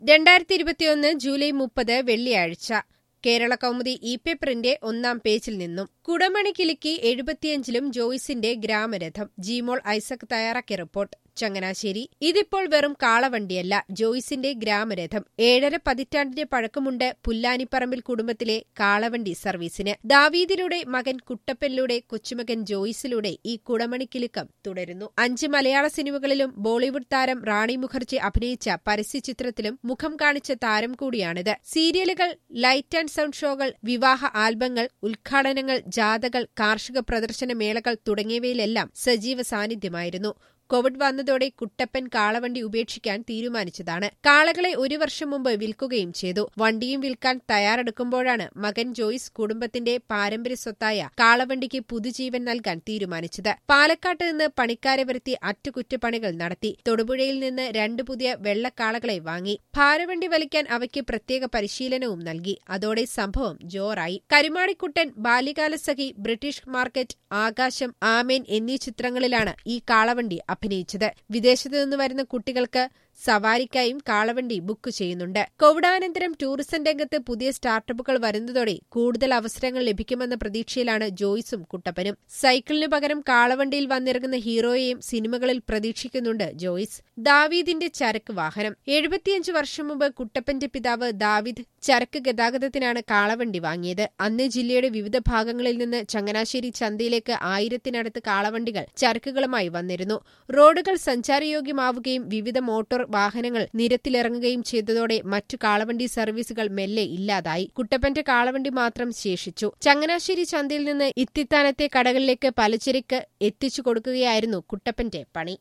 രണ്ടായിരത്തി ഇരുപത്തിയൊന്ന് ജൂലൈ മുപ്പത് വെള്ളിയാഴ്ച കേരള കൗമുദി ഇ പേപ്പറിന്റെ ഒന്നാം പേജിൽ നിന്നും കുടമണി കിലുക്കി എഴുപത്തിയഞ്ചിലും ജോയ്സിന്റെ ഗ്രാമരഥം ജിമോൾ ഐസക് തയ്യാറാക്കിയ റിപ്പോർട്ട് ചങ്ങനാശ്ശേരി ഇതിപ്പോൾ വെറും കാളവണ്ടിയല്ല ജോയ്സിന്റെ ഗ്രാമരഥം ഏഴര പതിറ്റാണ്ടിന്റെ പഴക്കമുണ്ട് പുല്ലാനിപ്പറമ്പിൽ കുടുംബത്തിലെ കാളവണ്ടി സർവീസിന് ദാവീദിലൂടെ മകൻ കുട്ടപ്പനിലൂടെ കൊച്ചുമകൻ ജോയ്സിലൂടെ ഈ കുടമണിക്കിലുക്കം തുടരുന്നു അഞ്ച് മലയാള സിനിമകളിലും ബോളിവുഡ് താരം റാണി മുഖർജി അഭിനയിച്ച പരസ്യചിത്രത്തിലും മുഖം കാണിച്ച താരം കൂടിയാണിത് സീരിയലുകൾ ലൈറ്റ് ആൻഡ് സൗണ്ട് ഷോകൾ വിവാഹ ആൽബങ്ങൾ ഉദ്ഘാടനങ്ങൾ ജാഥകൾ കാർഷിക പ്രദർശന മേളകൾ തുടങ്ങിയവയിലെല്ലാം സജീവ സാന്നിധ്യമായിരുന്നു കോവിഡ് വന്നതോടെ കുട്ടപ്പൻ കാളവണ്ടി ഉപേക്ഷിക്കാൻ തീരുമാനിച്ചതാണ് കാളകളെ ഒരു വർഷം മുമ്പ് വിൽക്കുകയും ചെയ്തു വണ്ടിയും വിൽക്കാൻ തയ്യാറെടുക്കുമ്പോഴാണ് മകൻ ജോയ്സ് കുടുംബത്തിന്റെ പാരമ്പര്യ സ്വത്തായ കാളവണ്ടിക്ക് പുതുജീവൻ നൽകാൻ തീരുമാനിച്ചത് പാലക്കാട്ട് നിന്ന് പണിക്കാരെ വരുത്തി അറ്റുകുറ്റപ്പണികൾ നടത്തി തൊടുപുഴയിൽ നിന്ന് രണ്ട് പുതിയ വെള്ളക്കാളകളെ വാങ്ങി ഭാരവണ്ടി വലിക്കാൻ അവയ്ക്ക് പ്രത്യേക പരിശീലനവും നൽകി അതോടെ സംഭവം ജോറായി Karumadikuttan Balyakalasakhi British market Aakasham Amen എന്നീ ചിത്രങ്ങളിലാണ് ഈ കാളവണ്ടി അഭിനയിച്ചത് വിദേശത്തു നിന്ന് വരുന്ന കുട്ടികൾക്ക് സവാരിക്കായും കാളവണ്ടി ബുക്ക് ചെയ്യുന്നുണ്ട് കോവിഡാനന്തരം ടൂറിസം രംഗത്ത് പുതിയ സ്റ്റാർട്ടപ്പുകൾ വരുന്നതോടെ കൂടുതൽ അവസരങ്ങൾ ലഭിക്കുമെന്ന പ്രതീക്ഷയിലാണ് ജോയ്സും കുട്ടപ്പനും സൈക്കിളിനു പകരം കാളവണ്ടിയിൽ വന്നിറങ്ങുന്ന ഹീറോയെയും സിനിമകളിൽ പ്രതീക്ഷിക്കുന്നുണ്ട് ജോയ്സ് ദാവീദിന്റെ ചരക്ക് വാഹനം എഴുപത്തിയഞ്ച് വർഷം മുമ്പ് കുട്ടപ്പന്റെ പിതാവ് ദാവിദ് ചരക്ക് ഗതാഗതത്തിനാണ് കാളവണ്ടി വാങ്ങിയത് അന്ന് ജില്ലയുടെ വിവിധ ഭാഗങ്ങളിൽ നിന്ന് ചങ്ങനാശ്ശേരി ചന്തയിലേക്ക് ആയിരത്തിനടുത്ത് കാളവണ്ടികൾ ചരക്കുകളുമായി വന്നിരുന്നു റോഡുകൾ സഞ്ചാരയോഗ്യമാവുകയും വിവിധ മോട്ടോർ വാഹനങ്ങൾ നിരത്തിലിറങ്ങുകയും ചെയ്തതോടെ മറ്റു കാളവണ്ടി സർവീസുകൾ മെല്ലെ ഇല്ലാതായി കുട്ടപ്പന്റെ കാളവണ്ടി മാത്രം ശേഷിച്ചു ചങ്ങനാശ്ശേരി ചന്തയിൽ നിന്ന് ഇത്തിത്താനത്തെ കടകളിലേക്ക് പലചരക്ക് എത്തിച്ചു കൊടുക്കുകയായിരുന്നു കുട്ടപ്പന്റെ പണി